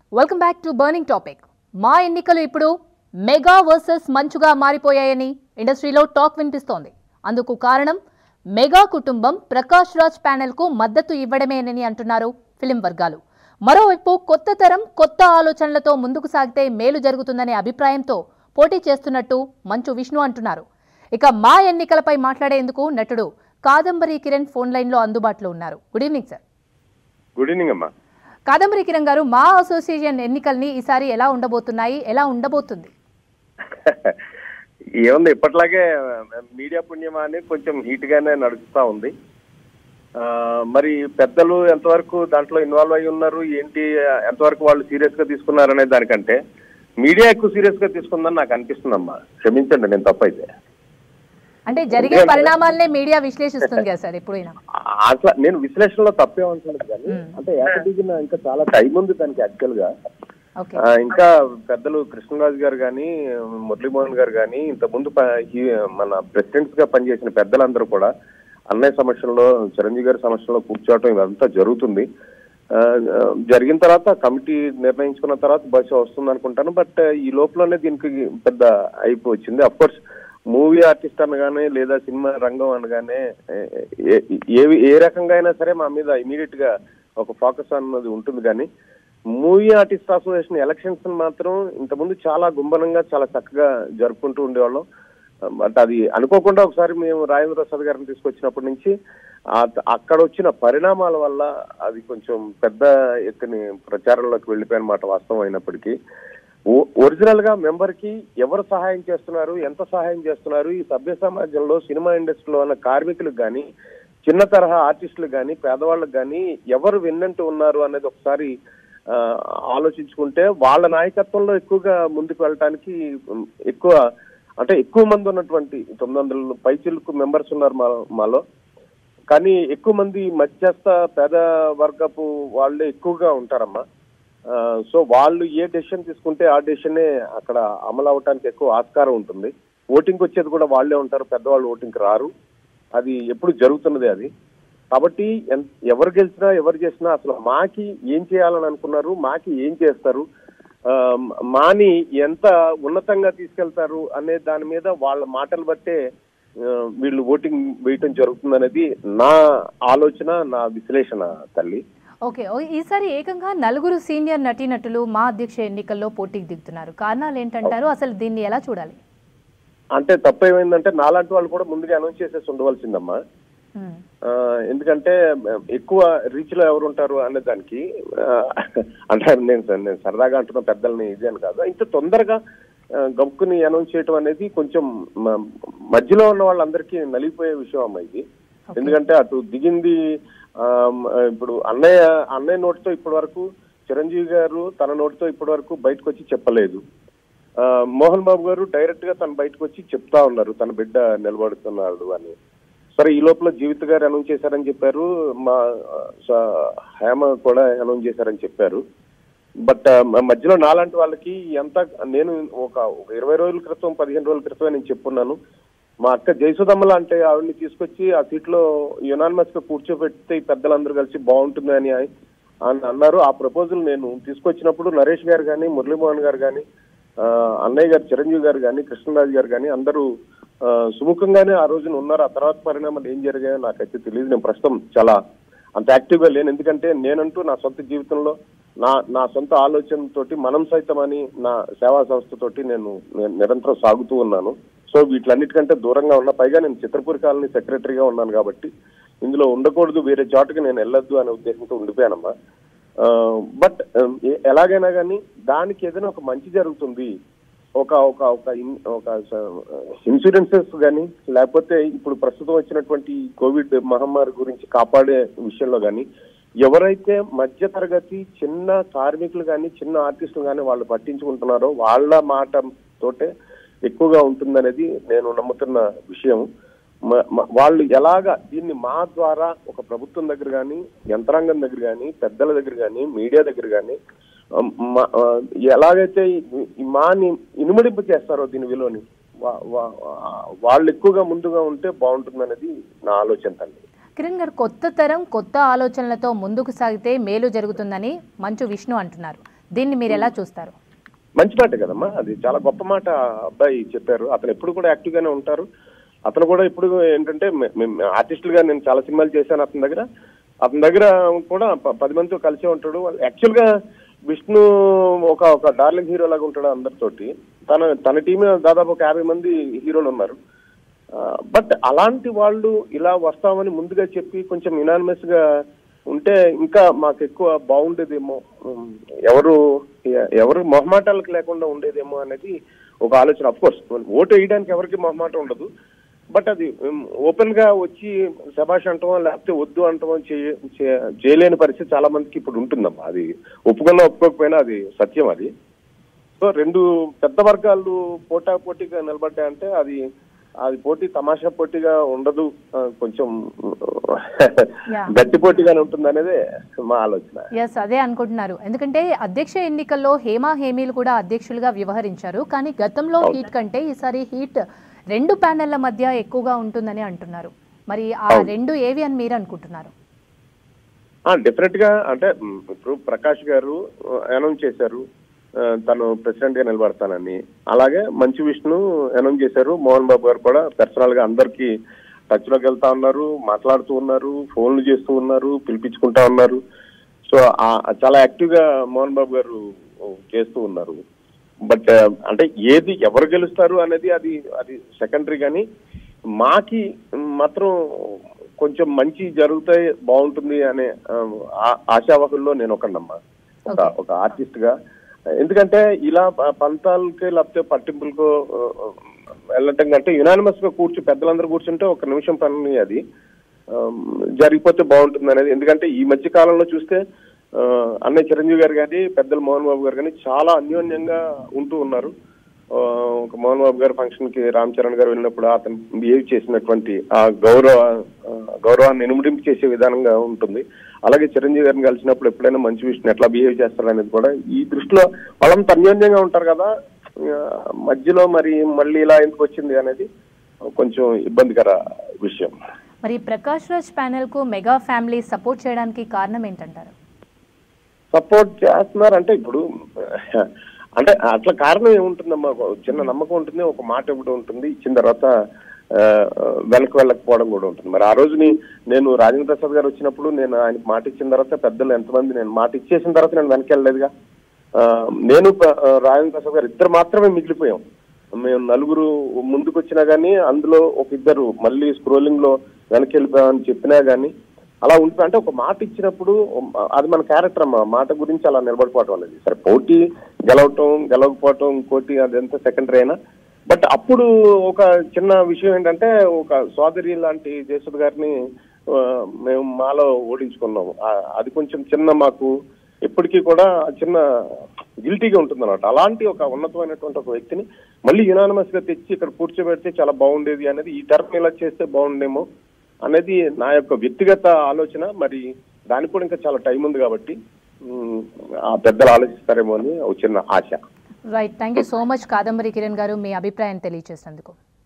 Welcome back to burning topic మా ఎన్నికలు ఇప్పుడు మెగా వర్సెస్ మంచుగా మారిపోయాయని ఇండస్ట్రీలో టాక్ వినిపిస్తోంది అందుకు కారణం మెగా కుటుంబం ప్రకాష్ రాజ్ ప్యానెల్కు మద్దతు ఇవ్వడమేనని అంటున్నారు ఫిలిం వర్గాలు మరోవైపు కొత్త తరం కొత్త ఆలోచనలతో ముందుకు సాగితే మేలు జరుగుతుందనే అభిప్రాయంతో పోటీ చేస్తున్నట్టు మంచు విష్ణు అంటున్నారు ఇక మా ఎన్నికలపై మాట్లాడేందుకు నటుడు కాదంబరి కిరణ్ ఫోన్ లైన్లో అందుబాటులో ఉన్నారు good evening sir good evening అమ్మా కాదంబరి కిరణ్ గారు మా అసోసియేషన్ ఎన్నికల్ని ఈసారి ఎలా ఉండబోతున్నాయి ఎలా ఉండబోతుంది ఏముంది ఇప్పట్లాగే మీడియా పుణ్యమా అని కొంచెం హీట్ గానే నడుస్తా ఉంది ఆ, మరి పెద్దలు ఎంతవరకు దాంట్లో ఇన్వాల్వ్ అయి ఉన్నారు ఏంటి ఎంతవరకు వాళ్ళు సీరియస్ గా తీసుకున్నారు అనే దానికంటే మీడియా ఎక్కువ సీరియస్ గా తీసుకుందని నాకు అనిపిస్తుందమ్మా క్షమించండి నేను తప్పైతే అంటే జరిగే పరిణామాలనే మీడియా విశ్లేషిస్తుంది కదా సార్ ఎప్పుడైనా ఆ- అట్లా నేను విశ్లేషణలో తప్పే అనుకోలేదు కానీ మ్మ్. అంటే ఏకదిగిన ఇంకా చాలా టైం ఉంది దానికి యాక్చువల్ గా ఓకే ఆ, ఇంకా పెద్దలు కృష్ణరాజు గారు కానీ మురళీమోహన్ గారు కానీ ఇంతకుముందు ప- ఈ మన ప్రెసిడెంట్స్ గా పనిచేసిన పెద్దలందరూ కూడా అన్నయ్య సమక్షంలో చిరంజీవి గారి సమక్షంలో కూర్చోవటం ఇదంతా జరుగుతుంది ఆ, ఆ, జరిగిన తర్వాత కమిటీ నిర్ణయించుకున్న తర్వాత బస్సు వస్తుంది అనుకుంటాను బట్ ఈ లోపలనే దీనికి పెద్ద అయిపో వచ్చింది అఫ్ కోర్స్ మూవీ ఆర్టిస్ట్ అనగానే లేదా సినిమా రంగం అనగానే ఏ- ఏ- ఏ ఏ రకంగా అయినా సరే మా మీద ఇమీడియట్ గా ఒక ఫోకస్ అన్నది ఉంటుంది కానీ మూవీ ఆర్టిస్ట్ అసోసియేషన్ ఎలక్షన్స్ మాత్రం ఇంతకుముందు చాలా గుంభనంగా చాలా చక్కగా జరుపుకుంటూ ఉండేవాళ్ళం బట్ అది అనుకోకుండా ఒకసారి మేము రాజేంద్ర ప్రసాద్ గారిని తీసుకొచ్చినప్పటి నుంచి ఆ- అక్కడ వచ్చిన పరిణామాల వల్ల అది కొంచెం పెద్ద ఎత్తుని ప్రచారంలోకి వెళ్ళిపోయిన మాట వాస్తవం అయినప్పటికీ ఒరిజినల్ గా మెంబర్ కి ఎవరు సహాయం చేస్తున్నారు ఎంత సహాయం చేస్తున్నారు ఈ సభ్య సమాజంలో సినిమా ఇండస్ట్రీలో ఉన్న కార్మికులకు కానీ చిన్న తరహా ఆర్టిస్టులకు కానీ పేదవాళ్ళకి కానీ ఎవరు విన్నంటూ ఉన్నారు అనేది ఒకసారి ఆ, ఆలోచించుకుంటే వాళ్ళ నాయకత్వంలో ఎక్కువగా ముందుకు వెళ్ళటానికి ఉమ్, ఎక్కువ అంటే ఎక్కువ మంది ఉన్నటువంటి తొమ్మిది వందల పైచిలకు మెంబర్స్ ఉన్నారు మా మాలో కానీ ఎక్కువ మంది మధ్యస్థ పేద వర్గపు వాళ్ళే ఎక్కువగా ఉంటారమ్మా ఆ, సో వాళ్ళు ఏ డెసిషన్ తీసుకుంటే ఆ డెసిషనే అక్కడ అమలు అవటానికి ఎక్కువ ఆస్కారం ఉంటుంది ఓటింగ్ వచ్చేది కూడా వాళ్ళే ఉంటారు పెద్దవాళ్ళు ఓటింగ్కి రారు అది ఎప్పుడు జరుగుతున్నది అది కాబట్టి ఎన్- ఎవరు గెలిచినా ఎవరు చేసినా అసలు మాకి ఏం చేయాలని అనుకున్నారు మాకి ఏం చేస్తారు ఆ, మాని ఎంత ఉన్నతంగా తీసుకెళ్తారు అనే దాని మీద వాళ్ళ మాటలు బట్టే ఆ, వీళ్ళు ఓటింగ్ వేయటం జరుగుతుంది అనేది నా ఆలోచన నా విశ్లేషణ తల్లి ఓకే ఓ- ఈసారి ఏకంగా నలుగురు సీనియర్ నటీనటులు మా అధ్యక్ష ఎన్నికల్లో పోటీకి దిగుతున్నారు కారణాలు ఏంటంటారు అసలు దీన్ని ఎలా చూడాలి అంటే తప్పు ఏమైందంటే నాలాంటి వాళ్ళు కూడా ముందుగా అనౌన్స్ చేసేసి ఉండవలసిందమ్మా మ్మ్. ఆ, ఎందుకంటే ఎక్కువ రీచ్ లో ఎవరు ఉంటారు అనే దానికి ఆ, అంటే నేను నేను సరదాగా అంటున్న పెద్దల్ని ఇది అని కాదు ఇంత తొందరగా ఆ, గమ్ముకుని అనౌన్స్ చేయటం అనేది కొంచెం మ- మధ్యలో ఉన్న వాళ్ళందరికీ నలిగిపోయే విషయం అమ్మ ఇది ఎందుకంటే అటు దిగింది ఆ, మ- ఇప్పుడు అన్నయ్య అన్నయ్య నోటితో ఇప్పటి వరకు చిరంజీవి గారు తన నోటితో ఇప్పటి వరకు బయటకు వచ్చి చెప్పలేదు ఆ, మోహన్ బాబు గారు డైరెక్ట్ గా తను బయటకు వచ్చి చెప్తా ఉన్నారు తన బిడ్డ నిలబడుతున్నాడు అని సరే ఈ లోపల జీవిత గారు అనౌన్స్ చేశారని చెప్పారు మా ఆ, స- హేమ కూడా అనౌన్స్ చేశారని చెప్పారు బట్ ఆ, మ- మధ్యలో నాలాంటి వాళ్ళకి ఎంత నేను ఒక ఒక ఇరవై రోజుల క్రితం పదిహేను రోజుల క్రితమే నేను చెప్పున్నాను మా అక్క జయసుదమ్మల అంటే ఆవిడని తీసుకొచ్చి ఆ సీట్లో యునానిమస్ గా కూర్చోబెడితే ఈ పెద్దలందరూ కలిసి బాగుంటుంది అని అని అన్నారు ఆ ప్రపోజల్ నేను తీసుకొచ్చినప్పుడు నరేష్ గారు కానీ మురళీమోహన్ గారు కానీ ఆ, అన్నయ్య గారు చిరంజీవి గారు కానీ కృష్ణరాజు గారు కానీ అందరూ ఆ, సుముఖంగానే ఆ రోజున ఉన్నారు ఆ తర్వాత పరిణామాలు ఏం జరిగాయో నాకైతే తెలియదు నేను ప్రస్తుతం చాలా అంత యాక్టివ్ గా లేను ఎందుకంటే నేనంటూ నా సొంత జీవితంలో నా నా సొంత ఆలోచనతోటి మనం సైతం అని నా సేవా సంస్థతోటి నేను నేను నిరంతరం సాగుతూ ఉన్నాను సో వీటిలన్నిటికంటే దూరంగా ఉన్నా పైగా నేను చిత్రపూరి కాలనీ సెక్రటరీగా ఉన్నాను కాబట్టి ఇందులో ఉండకూడదు వేరే చోటకి నేను వెళ్ళొద్దు అనే ఉద్దేశంతో ఉండిపోయానమ్మా బట్ ఎలాగైనా కానీ దానికి ఏదైనా ఒక మంచి జరుగుతుంది ఒక ఒక ఒక ఇన్- ఒక ఇన్సూరెన్సెస్ కానీ లేకపోతే ఇప్పుడు ప్రస్తుతం వచ్చినటువంటి కోవిడ్ మహమ్మారి గురించి కాపాడే విషయంలో కానీ ఎవరైతే మధ్య తరగతి చిన్న కార్మికులు కానీ చిన్న ఆర్టిస్టులు కానీ వాళ్ళు పట్టించుకుంటున్నారో వాళ్ళ మాట తోటే ఎక్కువగా ఉంటుందనేది నేను నమ్ముతున్న విషయం మ- మ- వాళ్ళు ఎలాగా దీన్ని మా ద్వారా ఒక ప్రభుత్వం దగ్గర కానీ యంత్రాంగం దగ్గర కానీ పెద్దల దగ్గర కానీ మీడియా దగ్గర కానీ ఎలాగైతే ఈ- ఈ మాని ఇనుమడింపు చేస్తారో దీని విలువని వా- వా- వాళ్ళు ఎక్కువగా ముందుగా ఉంటే బాగుంటుందనేది నా ఆలోచన తల్లి కిరణ్ గారు కొత్త తరం కొత్త ఆలోచనలతో ముందుకు సాగితే మేలు జరుగుతుందని మంచు విష్ణు అంటున్నారు దీన్ని మీరు ఎలా చూస్తారు మంచి మాట కదమ్మా అది చాలా గొప్ప మాట ఆ అబ్బాయి చెప్పారు అతను ఎప్పుడు కూడా యాక్టివ్ గానే ఉంటారు అతను కూడా ఇప్పుడు ఏంటంటే ఆర్టిస్టులు గా నేను చాలా సినిమాలు చేశాను అతని దగ్గర అతని దగ్గర కూడా ప- పది మందితో కలిసే ఉంటాడు యాక్చువల్ గా విష్ణు ఒక ఒక డార్లింగ్ హీరో లాగా ఉంటాడు అందరితోటి తన తన టీం దాదాపు ఒక యాభై మంది హీరోలు ఉన్నారు బట్ అలాంటి వాళ్ళు ఇలా వస్తామని ముందుగా చెప్పి కొంచెం యునానిమస్ గా ఉంటే ఇంకా మాకు ఎక్కువ బాగుండేదేమో ఉమ్, ఎవరు ఎ- ఎవరు మొహమాటాలకు లేకుండా ఉండేదేమో అనేది ఒక ఆలోచన అఫ్ కోర్స్ ఓటు వేయడానికి ఎవరికి మొహమాటం ఉండదు బట్ అది ఓపెన్ గా వచ్చి శభాష్ అంటామో లేకపోతే వద్దు అంటామో చేయ- చే- చేయలేని పరిస్థితి చాలా మందికి ఇప్పుడు ఉంటుందమ్మా అది ఒప్పుకున్నా ఒప్పుకోకపోయినా అది సత్యం అది సో రెండు పెద్ద వర్గాలు పోటా పోటీగా నిలబడ్డాయంటే అది అది పోటీ తమాషా పోటీగా ఉండదు ఆ, కొంచెం Yeah. గట్టి పోటీగానే ఉంటుంది అనేదే మా ఆలోచన ఎస్ అదే అనుకుంటున్నారు ఎందుకంటే అధ్యక్ష ఎన్నికల్లో హేమా హేమీలు కూడా అధ్యక్షులుగా వ్యవహరించారు కానీ గతంలో అవును. హీట్ కంటే ఈసారి హీట్ రెండు ప్యానెళ్ల మధ్య ఎక్కువగా ఉంటుందని అంటున్నారు మరి ఆ అవును. రెండు ఏవి అని మీరు అనుకుంటున్నారు డెఫినెట్ గా అంటే మ్, ఇప్పుడు ప్రకాష్ గారు అనౌన్స్ చేశారు ఆ, తను ప్రెసిడెంట్ గా నిలబడతానని అలాగే మంచు విష్ణు అనౌన్స్ చేశారు మోహన్ బాబు గారు కూడా పర్సనల్ గా అందరికి టచ్ లోకి వెళ్తా ఉన్నారు మాట్లాడుతూ ఉన్నారు ఫోన్లు చేస్తూ ఉన్నారు పిలిపించుకుంటా ఉన్నారు సో ఆ- చాలా యాక్టివ్ గా మోహన్ బాబు గారు చేస్తూ ఉన్నారు బట్ అంటే ఏది ఎవరు గెలుస్తారు అనేది అది అది సెకండరీ కానీ మాకి మాత్రం కొంచెం మంచి జరుగుతాయి బాగుంటుంది అనే ఆ, ఆ- ఆశావాహుల్లో నేను ఒకనమ్మా ఒక Okay. ఒక ఆర్టిస్ట్ గా ఎందుకంటే ఇలా ప- పంతాలకి లేకపోతే పట్టింపులకు ఆ, ఆ, వెళ్ళటం కంటే యునానిమస్ గా కూర్చు పెద్దలందరూ కూర్చుంటే ఒక నిమిషం పని అది ఆ, జరిగిపోతే బాగుంటుంది అనేది ఎందుకంటే ఈ మధ్య కాలంలో చూస్తే ఆ, అన్నయ్య చిరంజీవి గారు కానీ పెద్దలు మోహన్ బాబు గారు కానీ చాలా అన్యోన్యంగా ఉంటూ ఉన్నారు ఆ, ఒక మోహన్ బాబు గారి ఫంక్షన్ కి రామ్ చరణ్ గారు వెళ్ళినప్పుడు అతను బిహేవ్ చేసినటువంటి ఆ గౌరవ ఆ, గౌరవాన్ని ఇనుముడింపు చేసే విధానంగా ఉంటుంది అలాగే చిరంజీవి గారిని కలిసినప్పుడు ఎప్పుడైనా మంచి విషయం ఎట్లా బిహేవ్ చేస్తారు అనేది కూడా ఈ దృష్టిలో వాళ్ళంతా అన్యోన్యంగా ఉంటారు కదా ఆ, మధ్యలో మరి మళ్ళీ ఇలా ఎందుకు వచ్చింది అనేది కొంచెం ఇబ్బందికర విషయం మరి ప్రకాష్ రాజ్ ప్యానెల్ కు మెగా ఫ్యామిలీ సపోర్ట్ చేయడానికి కారణం ఏంటంటారు సపోర్ట్ చేస్తున్నారు అంటే ఇప్పుడు అంటే అట్లా కారణం ఏముంటుందమ్మా ఒక చిన్న నమ్మకం ఉంటుంది ఒక మాట ఇవ్వడం ఉంటుంది ఇచ్చిన తర్వాత ఆ, వెనక్కి వెళ్ళకపోవడం కూడా ఉంటుంది మరి ఆ రోజుని నేను రాజేంద్ర ప్రసాద్ గారు వచ్చినప్పుడు నేను ఆయనకి మాట ఇచ్చిన తర్వాత పెద్దలు ఎంతమంది నేను మాట ఇచ్చేసిన తర్వాత నేను వెనక్కి వెళ్ళలేదుగా ఆ, నేను ప- ఆ, రాజేంద్ర ప్రసాద్ గారు ఇద్దరు మాత్రమే మిగిలిపోయాం మేము నలుగురు ముందుకు వచ్చినా గానీ అందులో ఒక ఇద్దరు మళ్ళీ స్క్రోలింగ్ లో వెనక్కి వెళ్ళిపోయామని చెప్పినా గానీ అలా ఉంటుంది అంటే ఒక మాట ఇచ్చినప్పుడు అది మన క్యారెక్టర్ అమ్మా మాట గురించి అలా నిలబడిపోవటం అనేది సరే పోటీ గెలవటం గెలవకపోవటం ఇంకోటి అదంతా సెకండరీ అయినా బట్ అప్పుడు ఒక చిన్న విషయం ఏంటంటే ఒక సోదరి లాంటి జయసుధ గారిని ఆ, మేము మాలో ఓడించుకున్నాము ఆ, అది కొంచెం చిన్న మాకు ఎప్పటికీ కూడా చిన్న గిల్టీగా ఉంటుంది అనమాట అలాంటి ఒక ఉన్నతమైనటువంటి ఒక వ్యక్తిని మళ్ళీ యునానమస్ గా తెచ్చి ఇక్కడ కూర్చోబెడితే చాలా బాగుండేది అనేది ఈ టర్మ్ ఇలా చేస్తే బాగుండేమో అనేది నా యొక్క వ్యక్తిగత ఆలోచన మరి దానికి కూడా ఇంకా చాలా టైం ఉంది కాబట్టి ఉమ్, ఆ పెద్దలు ఆలోచిస్తారేమో అని ఒక చిన్న ఆశ right thank you so much Kadambari Kiran garu మీ అభిప్రాయం తెలియజేసినందుకు